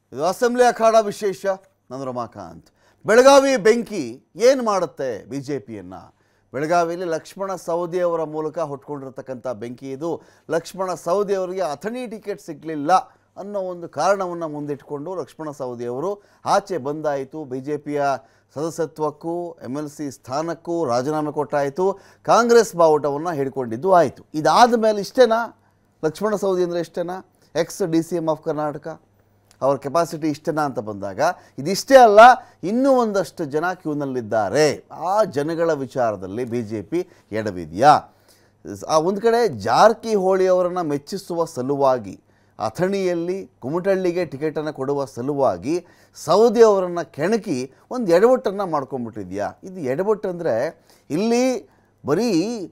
ಇದು ಅಸೆಂಬ್ಲಿ ಅಖಾಡ ವಿಶೇಷ ನಾನು ರಮಾಕಾಂತ್ ಬೆಳಗಾವಿ ಬೆಂಕಿ ಏನು ಮಾಡುತ್ತೆ ಬಿ ಜೆ ಪಿಯನ್ನು ಬೆಳಗಾವಿಯಲ್ಲಿ ಲಕ್ಷ್ಮಣ ಸವದಿ ಅವರ ಮೂಲಕ ಹುಟ್ಕೊಂಡಿರ್ತಕ್ಕಂಥ ಬೆಂಕಿ ಇದು ಲಕ್ಷ್ಮಣ ಸವದಿ ಅವರಿಗೆ ಅಥಣಿ ಟಿಕೆಟ್ ಸಿಗಲಿಲ್ಲ ಅನ್ನೋ ಒಂದು ಕಾರಣವನ್ನು ಮುಂದಿಟ್ಕೊಂಡು ಲಕ್ಷ್ಮಣ ಸವದಿ ಅವರು ಆಚೆ ಬಂದಾಯಿತು ಬಿ ಜೆ ಪಿಯ ಸದಸ್ಯತ್ವಕ್ಕೂ ಎಮ್ ಎಲ್ ಸಿ ಸ್ಥಾನಕ್ಕೂ ರಾಜೀನಾಮೆ ಕೊಟ್ಟಾಯಿತು ಕಾಂಗ್ರೆಸ್ ಬಾವುಟವನ್ನು ಹಿಡ್ಕೊಂಡಿದ್ದು ಆಯಿತು ಇದಾದ ಮೇಲೆ ಇಷ್ಟೇನಾ ಲಕ್ಷ್ಮಣ ಸವದಿ ಅಂದರೆ ಇಷ್ಟೇನಾ ex D C M of Karnataka ಅವ್ರ ಕೆಪಾಸಿಟಿ ಇಷ್ಟೇನಾ ಅಂತ ಬಂದಾಗ ಇದಿಷ್ಟೇ ಅಲ್ಲ ಇನ್ನೂ ಒಂದಷ್ಟು ಜನ ಕ್ಯೂನಲ್ಲಿದ್ದಾರೆ ಆ ಜನಗಳ ವಿಚಾರದಲ್ಲಿ ಬಿ ಜೆ ಪಿ ಎಡವಿದೆಯಾ ಆ ಒಂದು ಕಡೆ ಜಾರಕಿಹೊಳಿ ಅವರನ್ನು ಮೆಚ್ಚಿಸುವ ಸಲುವಾಗಿ ಅಥಣಿಯಲ್ಲಿ ಕುಮಟಳ್ಳಿಗೆ ಟಿಕೆಟನ್ನು ಕೊಡುವ ಸಲುವಾಗಿ ಸೌದಿ ಅವರನ್ನು ಕೆಣಕಿ ಒಂದು ಎಡವಟ್ಟನ್ನು ಮಾಡ್ಕೊಂಡ್ಬಿಟ್ಟಿದ್ಯಾ ಇದು ಎಡವಟ್ಟು ಅಂದರೆ ಇಲ್ಲಿ ಬರೀ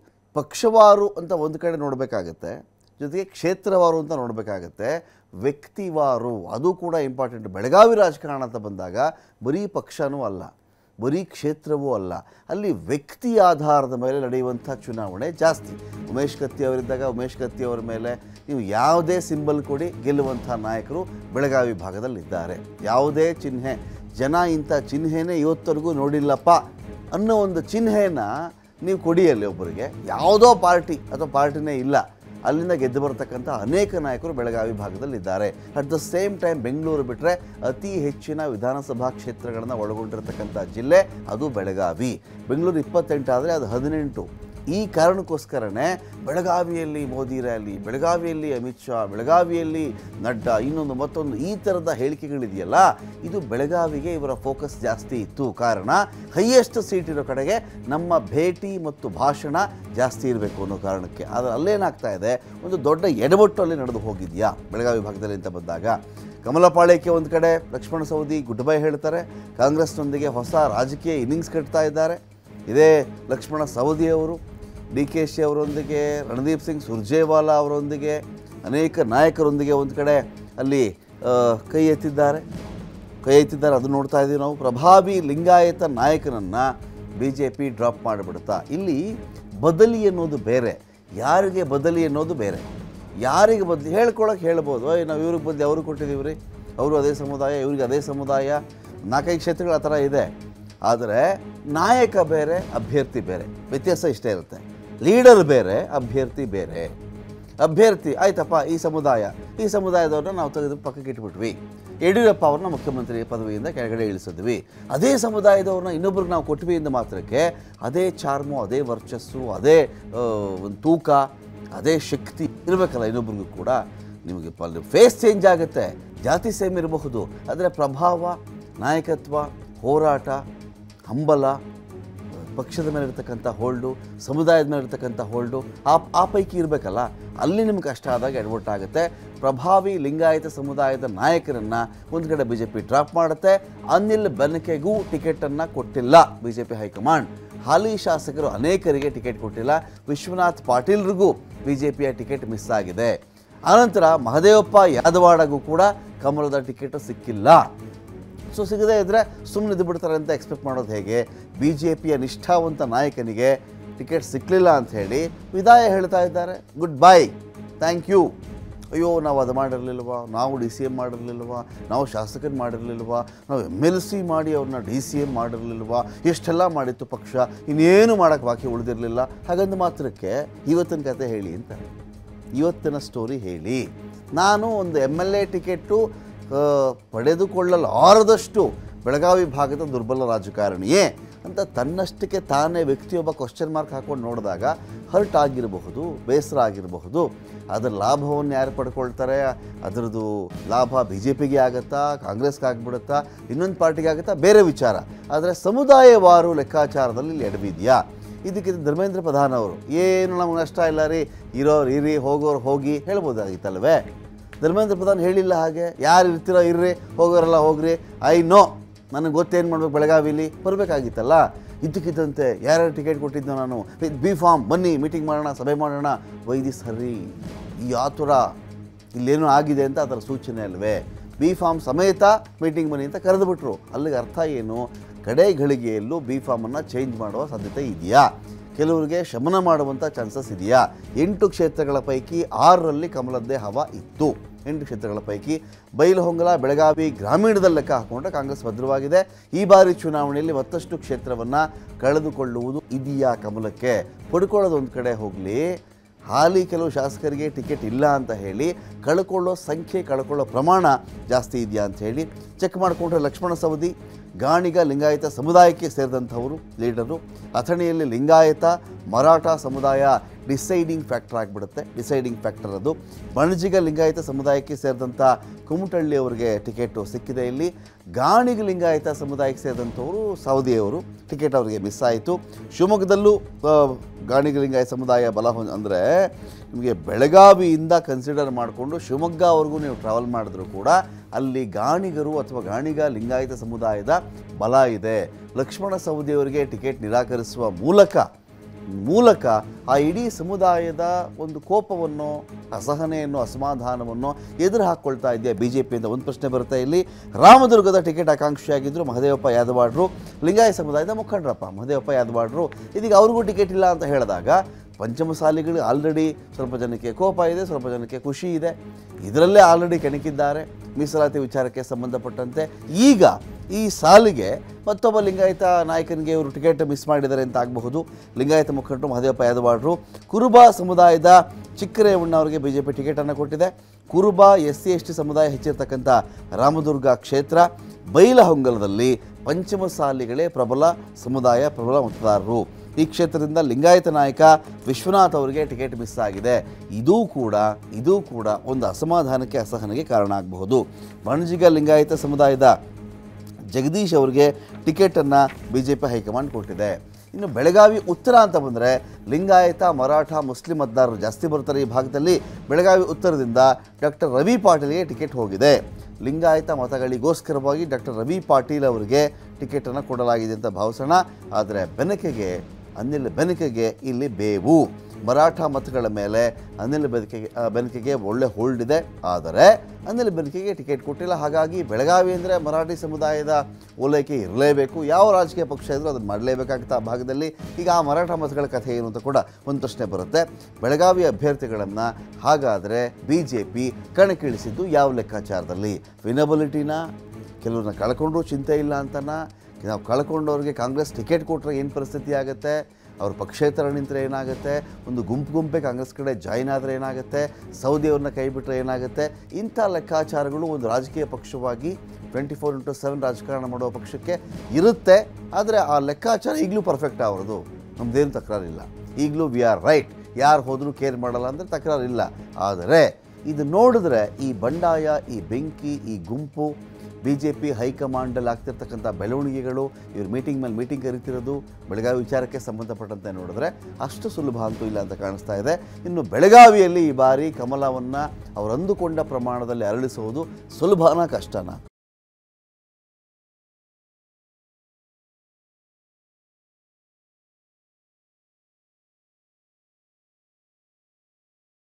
ಪಕ್ಷವಾರು ಅಂತ ಒಂದು ಕಡೆ ನೋಡಬೇಕಾಗತ್ತೆ ಜೊತೆಗೆ ಕ್ಷೇತ್ರವಾರು ಅಂತ ನೋಡಬೇಕಾಗತ್ತೆ ವ್ಯಕ್ತಿವಾರು ಅದು ಕೂಡ ಇಂಪಾರ್ಟೆಂಟ್ ಬೆಳಗಾವಿ ರಾಜಕಾರಣ ಅಂತ ಬಂದಾಗ ಬರೀ ಪಕ್ಷನೂ ಅಲ್ಲ ಬರೀ ಕ್ಷೇತ್ರವೂ ಅಲ್ಲ ಅಲ್ಲಿ ವ್ಯಕ್ತಿ ಆಧಾರದ ಮೇಲೆ ನಡೆಯುವಂಥ ಚುನಾವಣೆ ಜಾಸ್ತಿ ಉಮೇಶ್ ಕತ್ತಿ ಅವರಿದ್ದಾಗ ಉಮೇಶ್ ಕತ್ತಿ ಅವರ ಮೇಲೆ ನೀವು ಯಾವುದೇ ಸಿಂಬಲ್ ಕೊಡಿ ಗೆಲ್ಲುವಂಥ ನಾಯಕರು ಬೆಳಗಾವಿ ಭಾಗದಲ್ಲಿದ್ದಾರೆ ಯಾವುದೇ ಚಿಹ್ನೆ ಜನ ಇಂಥ ಚಿಹ್ನೆನೇ ಇವತ್ತವರೆಗೂ ನೋಡಿಲ್ಲಪ್ಪ ಅನ್ನೋ ಒಂದು ಚಿಹ್ನೆನ ನೀವು ಕೊಡಿಯಲ್ಲಿ ಒಬ್ಬರಿಗೆ ಯಾವುದೋ ಪಾರ್ಟಿ ಅಥವಾ ಪಾರ್ಟಿನೇ ಇಲ್ಲ ಅಲ್ಲಿಂದ ಗೆದ್ದು ಬರತಕ್ಕಂಥ ಅನೇಕ ನಾಯಕರು ಬೆಳಗಾವಿ ಭಾಗದಲ್ಲಿದ್ದಾರೆ at the same time Bengaluru ಬಿಟ್ಟರೆ ಅತಿ ಹೆಚ್ಚಿನ ವಿಧಾನಸಭಾ ಕ್ಷೇತ್ರಗಳನ್ನು ಒಳಗೊಂಡಿರತಕ್ಕಂಥ ಜಿಲ್ಲೆ ಅದು ಬೆಳಗಾವಿ ಬೆಂಗಳೂರು ಇಪ್ಪತ್ತೆಂಟು ಆದರೆ ಅದು ಹದಿನೆಂಟು ಈ ಕಾರಣಕ್ಕೋಸ್ಕರನೇ ಬೆಳಗಾವಿಯಲ್ಲಿ ಮೋದಿ ರ್ಯಾಲಿ ಬೆಳಗಾವಿಯಲ್ಲಿ ಅಮಿತ್ ಶಾ ಬೆಳಗಾವಿಯಲ್ಲಿ ನಡ್ಡಾ ಇನ್ನೊಂದು ಮತ್ತೊಂದು ಈ ಥರದ ಹೇಳಿಕೆಗಳಿದೆಯಲ್ಲ ಇದು ಬೆಳಗಾವಿಗೆ ಇವರ ಫೋಕಸ್ ಜಾಸ್ತಿ ಇತ್ತು ಕಾರಣ ಹೈಯೆಸ್ಟ್ ಸೀಟ್ ಇರೋ ಕಡೆಗೆ ನಮ್ಮ ಭೇಟಿ ಮತ್ತು ಭಾಷಣ ಜಾಸ್ತಿ ಇರಬೇಕು ಅನ್ನೋ ಕಾರಣಕ್ಕೆ ಆದರೆ ಅಲ್ಲೇನಾಗ್ತಾ ಇದೆ ಒಂದು ದೊಡ್ಡ ಎಡವಟ್ಟು ಅಲ್ಲಿ ನಡೆದು ಹೋಗಿದೆಯಾ ಬೆಳಗಾವಿ ಭಾಗದಲ್ಲಿ ಅಂತ ಬಂದಾಗ ಕಮಲಪಾಳ್ಯಕ್ಕೆ ಒಂದು ಕಡೆ ಲಕ್ಷ್ಮಣ ಸವದಿ ಗುಡ್ ಬೈ ಹೇಳ್ತಾರೆ ಕಾಂಗ್ರೆಸ್ನೊಂದಿಗೆ ಹೊಸ ರಾಜಕೀಯ ಇನ್ನಿಂಗ್ಸ್ ಕಟ್ತಾ ಇದ್ದಾರೆ ಇದೇ ಲಕ್ಷ್ಮಣ ಸವದಿ ಅವರು ಡಿ ಕೆ ಶಿ ಅವರೊಂದಿಗೆ ರಣದೀಪ್ ಸಿಂಗ್ ಸುರ್ಜೇವಾಲಾ ಅವರೊಂದಿಗೆ ಅನೇಕ ನಾಯಕರೊಂದಿಗೆ ಒಂದು ಕಡೆ ಅಲ್ಲಿ ಆ, ಕೈ ಎತ್ತಿದ್ದಾರೆ ಕೈ ಎತ್ತಿದ್ದಾರೆ ಅದು ನೋಡ್ತಾ ಇದ್ದೀವಿ ನಾವು ಪ್ರಭಾವಿ ಲಿಂಗಾಯತ ನಾಯಕನನ್ನು ಬಿ ಜೆ ಪಿ ಡ್ರಾಪ್ ಮಾಡಿಬಿಡುತ್ತಾ ಇಲ್ಲಿ ಬದಲಿ ಅನ್ನೋದು ಬೇರೆ ಯಾರಿಗೆ ಬದಲಿ ಅನ್ನೋದು ಬೇರೆ ಯಾರಿಗೆ ಬದಲಿ ಹೇಳ್ಕೊಳಕ್ಕೆ ಹೇಳ್ಬೋದು ಓಯ್ ನಾವು ಇವ್ರಿಗೆ ಬದಲಿ ಅವ್ರಿಗೆ ಕೊಟ್ಟಿದ್ದೀವಿ ರೀ ಅವರು ಅದೇ ಸಮುದಾಯ ಇವ್ರಿಗೆ ಅದೇ ಸಮುದಾಯ ನಾಲ್ಕೈದು ಕ್ಷೇತ್ರಗಳು ಆ ಥರ ಇದೆ ಆದರೆ ನಾಯಕ ಬೇರೆ ಅಭ್ಯರ್ಥಿ ಬೇರೆ ವ್ಯತ್ಯಾಸ ಇಷ್ಟೇ ಇರುತ್ತೆ ಲೀಡರ್ ಬೇರೆ ಅಭ್ಯರ್ಥಿ ಬೇರೆ ಅಭ್ಯರ್ಥಿ ಆಯ್ತಪ್ಪ ಈ ಸಮುದಾಯ ಈ ಸಮುದಾಯದವ್ರನ್ನ ನಾವು ತೆಗೆದು ಪಕ್ಕಕ್ಕೆ ಇಟ್ಬಿಟ್ವಿ ಯಡಿಯೂರಪ್ಪ ಅವ್ರನ್ನ ಮುಖ್ಯಮಂತ್ರಿ ಪದವಿಯಿಂದ ಕೆಳಗಡೆ ಇಳಿಸಿದ್ವಿ ಅದೇ ಸಮುದಾಯದವ್ರನ್ನ ಇನ್ನೊಬ್ರಿಗೆ ನಾವು ಕೊಟ್ವಿ ಇಂದ ಮಾತ್ರಕ್ಕೆ ಅದೇ ಚಾರ್ಮು ಅದೇ ವರ್ಚಸ್ಸು ಅದೇ ಆ, ಒಂದು ತೂಕ ಅದೇ ಶಕ್ತಿ ಇರಬೇಕಲ್ಲ ಇನ್ನೊಬ್ರಿಗೂ ಕೂಡ ನಿಮಗೆ ಪಲ್ ಫೇಸ್ ಚೇಂಜ್ ಆಗುತ್ತೆ ಜಾತಿ ಸೇಮ್ ಇರಬಹುದು ಆದರೆ ಪ್ರಭಾವ ನಾಯಕತ್ವ ಹೋರಾಟ ಹಂಬಲ ಪಕ್ಷದ ಮೇಲೆ ಇರ್ತಕ್ಕಂಥ ಹೋಲ್ಡು ಸಮುದಾಯದ ಮೇಲೆ ಇರ್ತಕ್ಕಂಥ ಹೋಲ್ಡು ಆ ಆ ಪೈಕಿ ಇರಬೇಕಲ್ಲ ಅಲ್ಲಿ ನಿಮ್ಗೆ ಕಷ್ಟ ಆದಾಗ ಎಡವಟ್ಟು ಆಗುತ್ತೆ ಪ್ರಭಾವಿ ಲಿಂಗಾಯತ ಸಮುದಾಯದ ನಾಯಕರನ್ನು ಒಂದು ಕಡೆ ಬಿ ಜೆ ಪಿ ಡ್ರಾಪ್ ಮಾಡುತ್ತೆ ಅನಿಲ್ ಬೆನಕೆಗೂ ಟಿಕೆಟನ್ನು ಕೊಟ್ಟಿಲ್ಲ ಬಿ ಜೆ ಪಿ ಹೈಕಮಾಂಡ್ ಹಾಲಿ ಶಾಸಕರು ಅನೇಕರಿಗೆ ಟಿಕೆಟ್ ಕೊಟ್ಟಿಲ್ಲ ವಿಶ್ವನಾಥ್ ಪಾಟೀಲ್ರಿಗೂ ಬಿ ಜೆ ಪಿಯ ಟಿಕೆಟ್ ಮಿಸ್ ಆಗಿದೆ ಆನಂತರ ಮಹದೇವಪ್ಪ ಯಾದವಾಡಗೂ ಕೂಡ ಕಮಲದ ಟಿಕೆಟ್ ಸಿಕ್ಕಿಲ್ಲ ಸೊ ಸಿಗದೇ ಇದ್ದರೆ ಸುಮ್ಮನೆ ಇದ್ದು ಬಿಡ್ತಾರೆ ಅಂತ ಎಕ್ಸ್ಪೆಕ್ಟ್ ಮಾಡೋದು ಹೇಗೆ ಬಿ ಜೆ ಪಿಯ ನಿಷ್ಠಾವಂತ ನಾಯಕನಿಗೆ ಟಿಕೆಟ್ ಸಿಕ್ಕಲಿಲ್ಲ ಅಂತ ಹೇಳಿ ವಿದಾಯ ಹೇಳ್ತಾ ಇದ್ದಾರೆ ಗುಡ್ ಬೈ ಥ್ಯಾಂಕ್ ಯು ಅಯ್ಯೋ ನಾವು ಅದು ಮಾಡಿರಲಿಲ್ವಾ ನಾವು ಡಿ ಸಿ ಎಮ್ ಮಾಡಿರಲಿಲ್ವಾ ನಾವು ಶಾಸಕರು ಮಾಡಿರಲಿಲ್ವಾ ನಾವು ಎಮ್ ಎಲ್ ಸಿ ಮಾಡಿ ಅವ್ರನ್ನ ಡಿ ಸಿ ಎಮ್ ಮಾಡಿರಲಿಲ್ವಾ ಎಷ್ಟೆಲ್ಲ ಮಾಡಿತ್ತು ಪಕ್ಷ ಇನ್ನೇನು ಮಾಡೋಕ್ಕೆ ಬಾಕಿ ಉಳಿದಿರಲಿಲ್ಲ ಹಾಗಂದು ಮಾತ್ರಕ್ಕೆ ಇವತ್ತಿನ ಕತೆ ಹೇಳಿ ಅಂತಾರೆ ಇವತ್ತಿನ ಸ್ಟೋರಿ ಹೇಳಿ ನಾನು ಒಂದು ಎಮ್ ಎಲ್ ಎ ಟಿಕೆಟ್ಟು ಆ, ಪಡೆದುಕೊಳ್ಳಲಾರದಷ್ಟು ಬೆಳಗಾವಿ ಭಾಗದ ದುರ್ಬಲ ರಾಜಕಾರಣಿಯೇ ಅಂತ ತನ್ನಷ್ಟಕ್ಕೆ ತಾನೇ ವ್ಯಕ್ತಿಯೊಬ್ಬ ಕ್ವಶನ್ ಮಾರ್ಕ್ ಹಾಕೊಂಡು ನೋಡಿದಾಗ ಹರ್ಟ್ ಆಗಿರಬಹುದು ಬೇಸರ ಆಗಿರಬಹುದು ಅದರ ಲಾಭವನ್ನು ಯಾರು ಪಡ್ಕೊಳ್ತಾರೆ ಅದರದ್ದು ಲಾಭ ಬಿ ಜೆ ಪಿಗೆ ಆಗುತ್ತಾ ಕಾಂಗ್ರೆಸ್ಗೆ ಆಗ್ಬಿಡುತ್ತಾ ಇನ್ನೊಂದು ಪಾರ್ಟಿಗೆ ಆಗುತ್ತಾ ಬೇರೆ ವಿಚಾರ ಆದರೆ ಸಮುದಾಯವಾರು ಲೆಕ್ಕಾಚಾರದಲ್ಲಿ ಇಲ್ಲಿ ಎಡವಿದೆಯಾ ಇದಕ್ಕೆ ಧರ್ಮೇಂದ್ರ ಪ್ರಧಾನ್ ಅವರು ಏನು ನಮ್ಗೆ ನಷ್ಟ ಇಲ್ಲ ರೀ ಇರೋರು ಇರಿ ಹೋಗೋರು ಹೋಗಿ ಹೇಳ್ಬೋದಾಗಿತ್ತಲ್ವೇ ಧರ್ಮೇಂದ್ರ ಪ್ರಧಾನ್ ಹೇಳಿಲ್ಲ ಹಾಗೆ ಯಾರು ಇರ್ತೀರೋ ಇರ್ರಿ ಹೋಗೋರೆಲ್ಲ ಹೋಗ್ರಿ ಐ ನೋ ನನಗೆ ಗೊತ್ತೇನು ಮಾಡ್ಬೇಕು ಬೆಳಗಾವಿಲಿ ಬರಬೇಕಾಗಿತ್ತಲ್ಲ ಇದ್ದಕ್ಕಿದ್ದಂತೆ ಯಾರ್ಯಾರು ಟಿಕೆಟ್ ಕೊಟ್ಟಿದ್ದೋ ನಾನು ವಿತ್ ಬಿ ಫಾರ್ಮ್ ಬನ್ನಿ ಮೀಟಿಂಗ್ ಮಾಡೋಣ ಸಭೆ ಮಾಡೋಣ ವೈದಿ ಸರಿ ಈ ಆತುರ ಇಲ್ಲೇನೋ ಆಗಿದೆ ಅಂತ ಅದರ ಸೂಚನೆ ಅಲ್ವೇ ಬಿ ಫಾರ್ಮ್ ಸಮೇತ ಮೀಟಿಂಗ್ ಬನ್ನಿ ಅಂತ ಕರೆದುಬಿಟ್ರು ಅಲ್ಲಿಗೆ ಅರ್ಥ ಏನು ಕಡೆ ಘಳಿಗೆಯಲ್ಲೂ ಬಿ ಫಾರ್ಮನ್ನು ಚೇಂಜ್ ಮಾಡುವ ಸಾಧ್ಯತೆ ಇದೆಯಾ ಕೆಲವರಿಗೆ ಶಮನ ಮಾಡುವಂಥ ಚಾನ್ಸಸ್ ಇದೆಯಾ ಎಂಟು ಕ್ಷೇತ್ರಗಳ ಪೈಕಿ ಆರರಲ್ಲಿ ಕಮಲದ್ದೇ ಹವಾ ಇತ್ತು ಎಂಟು ಕ್ಷೇತ್ರಗಳ ಪೈಕಿ ಬೈಲಹೊಂಗಲ ಬೆಳಗಾವಿ ಗ್ರಾಮೀಣದಲ್ಲಿ ಲೆಕ್ಕ ಹಾಕೊಂಡ್ರೆ ಕಾಂಗ್ರೆಸ್ ಭದ್ರವಾಗಿದೆ ಈ ಬಾರಿ ಚುನಾವಣೆಯಲ್ಲಿ ಮತ್ತಷ್ಟು ಕ್ಷೇತ್ರವನ್ನು ಕಳೆದುಕೊಳ್ಳುವುದು ಇದೆಯಾ ಕಮಲಕ್ಕೆ ಪಡ್ಕೊಳ್ಳೋದು ಒಂದು ಕಡೆ ಹೋಗಲಿ ಹಾಲಿ ಕೆಲವು ಶಾಸಕರಿಗೆ ಟಿಕೆಟ್ ಇಲ್ಲ ಅಂತ ಹೇಳಿ ಕಳ್ಕೊಳ್ಳೋ ಸಂಖ್ಯೆ ಕಳ್ಕೊಳ್ಳೋ ಪ್ರಮಾಣ ಜಾಸ್ತಿ ಇದೆಯಾ ಅಂತ ಹೇಳಿ ಚೆಕ್ ಮಾಡಿಕೊಂಡ್ರೆ ಲಕ್ಷ್ಮಣ ಸವದಿ ಗಾಣಿಗ ಲಿಂಗಾಯತ ಸಮುದಾಯಕ್ಕೆ ಸೇರಿದಂಥವರು ಲೀಡರು ಅಥಣಿಯಲ್ಲಿ ಲಿಂಗಾಯತ ಮರಾಠ ಸಮುದಾಯ ಡಿಸೈಡಿಂಗ್ ಫ್ಯಾಕ್ಟರ್ ಆಗಿಬಿಡುತ್ತೆ ಡಿಸೈಡಿಂಗ್ ಫ್ಯಾಕ್ಟರ್ ಅದು ಬಣಜಿಗ ಲಿಂಗಾಯತ ಸಮುದಾಯಕ್ಕೆ ಸೇರಿದಂಥ ಕುಮಟಳ್ಳಿ ಅವರಿಗೆ ಟಿಕೆಟು ಸಿಕ್ಕಿದೆ ಇಲ್ಲಿ ಗಾಣಿಗ ಲಿಂಗಾಯತ ಸಮುದಾಯಕ್ಕೆ ಸೇರಿದಂಥವರು ಸೌದಿಯವರು ಟಿಕೆಟ್ ಅವರಿಗೆ ಮಿಸ್ ಆಯಿತು ಶಿವಮೊಗ್ಗದಲ್ಲೂ ಆ, ಗಾಣಿಗ ಲಿಂಗಾಯತ ಸಮುದಾಯ ಬಲ ಹೊಂದ ಅಂದರೆ ನಿಮಗೆ ಬೆಳಗಾವಿಯಿಂದ ಕನ್ಸಿಡರ್ ಮಾಡಿಕೊಂಡು ಶಿವಮೊಗ್ಗವರೆಗೂ ನೀವು ಟ್ರಾವೆಲ್ ಮಾಡಿದ್ರು ಕೂಡ ಅಲ್ಲಿ ಗಾಣಿಗರು ಅಥವಾ ಗಾಣಿಗ ಲಿಂಗಾಯತ ಸಮುದಾಯದ ಬಲ ಇದೆ ಲಕ್ಷ್ಮಣ ಸವದಿಯವರಿಗೆ ಟಿಕೆಟ್ ನಿರಾಕರಿಸುವ ಮೂಲಕ ಮೂಲಕ ಆ ಇಡೀ ಸಮುದಾಯದ ಒಂದು ಕೋಪವನ್ನು ಅಸಹನೆಯನ್ನು ಅಸಮಾಧಾನವನ್ನು ಎದುರು ಹಾಕ್ಕೊಳ್ತಾ ಇದೆಯಾ ಬಿ ಜೆ ಪಿಯಿಂದ ಒಂದು ಪ್ರಶ್ನೆ ಬರುತ್ತೆ ಇಲ್ಲಿ ರಾಮದುರ್ಗದ ಟಿಕೆಟ್ ಆಕಾಂಕ್ಷಿಯಾಗಿದ್ದರು ಮಹದೇವಪ್ಪ ಯಾದವಾಡ್ರು ಲಿಂಗಾಯತ ಸಮುದಾಯದ ಮುಖಂಡರಪ್ಪ ಮಹದೇವಪ್ಪ ಯಾದವಾಡ್ರು ಇದೀಗ ಅವ್ರಿಗೂ ಟಿಕೆಟ್ ಇಲ್ಲ ಅಂತ ಹೇಳಿದಾಗ ಪಂಚಮಸಾಲಿಗಳು ಆಲ್ರೆಡಿ ಸ್ವಲ್ಪ ಜನಕ್ಕೆ ಕೋಪ ಇದೆ ಸ್ವಲ್ಪ ಜನಕ್ಕೆ ಖುಷಿ ಇದೆ ಇದರಲ್ಲೇ ಆಲ್ರೆಡಿ ಕೆಣಕಿದ್ದಾರೆ ಮೀಸಲಾತಿ ವಿಚಾರಕ್ಕೆ ಸಂಬಂಧಪಟ್ಟಂತೆ ಈಗ ಈ ಸಾಲಿಗೆ ಮತ್ತೊಬ್ಬ ಲಿಂಗಾಯತ ನಾಯಕನಿಗೆ ಇವರು ಟಿಕೆಟ್ ಮಿಸ್ ಮಾಡಿದ್ದಾರೆ ಅಂತ ಆಗಬಹುದು ಲಿಂಗಾಯತ ಮುಖಂಡರು ಮಹದೇವಪ್ಪ ಯಾದವಾಡ್ರು ಕುರುಬ ಸಮುದಾಯದ ಚಿಕ್ಕರೇವಣ್ಣ ಅವರಿಗೆ ಬಿ ಜೆ ಪಿ ಟಿಕೆಟನ್ನು ಕೊಟ್ಟಿದೆ ಕುರುಬ ಎಸ್ ಸಿ ಎಸ್ ಟಿ ಸಮುದಾಯ ಹೆಚ್ಚಿರ್ತಕ್ಕಂಥ ರಾಮದುರ್ಗ ಕ್ಷೇತ್ರ ಬೈಲಹೊಂಗಲದಲ್ಲಿ ಪಂಚಮಸಾಲಿಗಳೇ ಪ್ರಬಲ ಸಮುದಾಯ ಪ್ರಬಲ ಮತದಾರರು ಈ ಕ್ಷೇತ್ರದಿಂದ ಲಿಂಗಾಯತ ನಾಯಕ ವಿಶ್ವನಾಥ್ ಅವರಿಗೆ ಟಿಕೆಟ್ ಮಿಸ್ ಆಗಿದೆ ಇದೂ ಕೂಡ ಇದೂ ಕೂಡ ಒಂದು ಅಸಮಾಧಾನಕ್ಕೆ ಅಸಹನೆಗೆ ಕಾರಣ ಆಗಬಹುದು ಬಣಜಿಗ ಲಿಂಗಾಯತ ಸಮುದಾಯದ ಜಗದೀಶ್ ಅವರಿಗೆ ಟಿಕೆಟನ್ನು ಬಿ ಜೆ ಪಿ ಹೈಕಮಾಂಡ್ ಕೊಟ್ಟಿದೆ ಇನ್ನು ಬೆಳಗಾವಿ ಉತ್ತರ ಅಂತ ಬಂದರೆ ಲಿಂಗಾಯತ ಮರಾಠ ಮುಸ್ಲಿಂ ಮತದಾರರು ಜಾಸ್ತಿ ಬರ್ತಾರೆ ಈ ಭಾಗದಲ್ಲಿ ಬೆಳಗಾವಿ ಉತ್ತರದಿಂದ ಡಾಕ್ಟರ್ ರವಿ ಪಾಟೀಲ್ಗೆ ಟಿಕೆಟ್ ಹೋಗಿದೆ ಲಿಂಗಾಯತ ಮತಗಳಿಗೋಸ್ಕರವಾಗಿ ಡಾಕ್ಟರ್ ರವಿ ಪಾಟೀಲ್ ಅವರಿಗೆ ಟಿಕೆಟನ್ನು ಕೊಡಲಾಗಿದೆ ಅಂತ ಭಾವಿಸೋಣ ಆದರೆ ಬೆನಕೆಗೆ ಅನಿಲ್ ಬೆನಕೆಗೆ ಇಲ್ಲಿ ಬೇವು ಮರಾಠ ಮತಗಳ ಮೇಲೆ ಅನಿಲ್ ಬೆನಕೆಗೆ ಆ, ಬೆನಕೆಗೆ ಒಳ್ಳೆ ಹೋಲ್ಡ್ ಇದೆ ಆದರೆ ಅನಿಲ್ ಬೆನಕೆಗೆ ಟಿಕೆಟ್ ಕೊಟ್ಟಿಲ್ಲ ಹಾಗಾಗಿ ಬೆಳಗಾವಿ ಅಂದರೆ ಮರಾಠಿ ಸಮುದಾಯದ ಓಲೈಕೆ ಇರಲೇಬೇಕು ಯಾವ ರಾಜಕೀಯ ಪಕ್ಷ ಇದ್ರೂ ಅದನ್ನು ಮಾಡಲೇಬೇಕಾಗುತ್ತೆ ಆ ಭಾಗದಲ್ಲಿ ಈಗ ಆ ಮರಾಠ ಮತಗಳ ಕಥೆ ಏನು ಅಂತ ಕೂಡ ಒಂದು ಪ್ರಶ್ನೆ ಬರುತ್ತೆ ಬೆಳಗಾವಿ ಅಭ್ಯರ್ಥಿಗಳನ್ನು ಹಾಗಾದರೆ ಬಿ ಜೆ ಪಿ ಕಣಕ್ಕಿಳಿಸಿದ್ದು ಯಾವ ಲೆಕ್ಕಾಚಾರದಲ್ಲಿ ವಿನಬಿಲಿಟಿನ ಕೆಲವ್ರನ್ನ ಕಳ್ಕೊಂಡ್ರೂ ಚಿಂತೆ ಇಲ್ಲ ಅಂತನ ನಾವು ಕಳ್ಕೊಂಡವ್ರಿಗೆ ಕಾಂಗ್ರೆಸ್ ಟಿಕೆಟ್ ಕೊಟ್ಟರೆ ಏನು ಪರಿಸ್ಥಿತಿ ಆಗುತ್ತೆ ಅವ್ರ ಪಕ್ಷೇತರ ನಿಂತರೆ ಏನಾಗುತ್ತೆ ಒಂದು ಗುಂಪು ಗುಂಪೆ ಕಾಂಗ್ರೆಸ್ ಕಡೆ ಜಾಯಿನ್ ಆದರೆ ಏನಾಗುತ್ತೆ ಸೌದಿಯವ್ರನ್ನ ಕೈ ಬಿಟ್ಟರೆ ಏನಾಗುತ್ತೆ ಇಂಥ ಲೆಕ್ಕಾಚಾರಗಳು ಒಂದು ರಾಜಕೀಯ ಪಕ್ಷವಾಗಿ ಟ್ವೆಂಟಿ ಫೋರ್ ಇಂಟು ಸೆವೆನ್ ರಾಜಕಾರಣ ಮಾಡುವ ಪಕ್ಷಕ್ಕೆ ಇರುತ್ತೆ ಆದರೆ ಆ ಲೆಕ್ಕಾಚಾರ ಈಗಲೂ ಪರ್ಫೆಕ್ಟ್ ಅವ್ರದ್ದು ನಮ್ಮದೇನು ತಕರಾರಿಲ್ಲ ಈಗಲೂ ವಿ ಆರ್ ರೈಟ್ ಯಾರು ಹೋದರೂ ಕೇರ್ ಮಾಡಲ್ಲ ಅಂದರೆ ತಕರಾರಿಲ್ಲ ಆದರೆ ಇದು ನೋಡಿದ್ರೆ ಈ ಬಂಡಾಯ ಈ ಬೆಂಕಿ ಈ ಗುಂಪು ಬಿ ಜೆ ಪಿ ಹೈಕಮಾಂಡಲ್ಲಿ ಆಗ್ತಿರ್ತಕ್ಕಂಥ ಬೆಳವಣಿಗೆಗಳು ಇವ್ರು ಮೀಟಿಂಗ್ ಮೇಲೆ ಮೀಟಿಂಗ್ ಕರಿತಿರೋದು ಬೆಳಗಾವಿ ವಿಚಾರಕ್ಕೆ ಸಂಬಂಧಪಟ್ಟಂತೆ ನೋಡಿದ್ರೆ ಅಷ್ಟು ಸುಲಭ ಅಂತೂ ಇಲ್ಲ ಅಂತ ಕಾಣಿಸ್ತಾ ಇದೆ ಇನ್ನು ಬೆಳಗಾವಿಯಲ್ಲಿ ಈ ಬಾರಿ ಕಮಲವನ್ನು ಅವರು ಅಂದುಕೊಂಡ ಪ್ರಮಾಣದಲ್ಲಿ ಅರಳಿಸುವುದು ಸುಲಭನ ಕಷ್ಟನ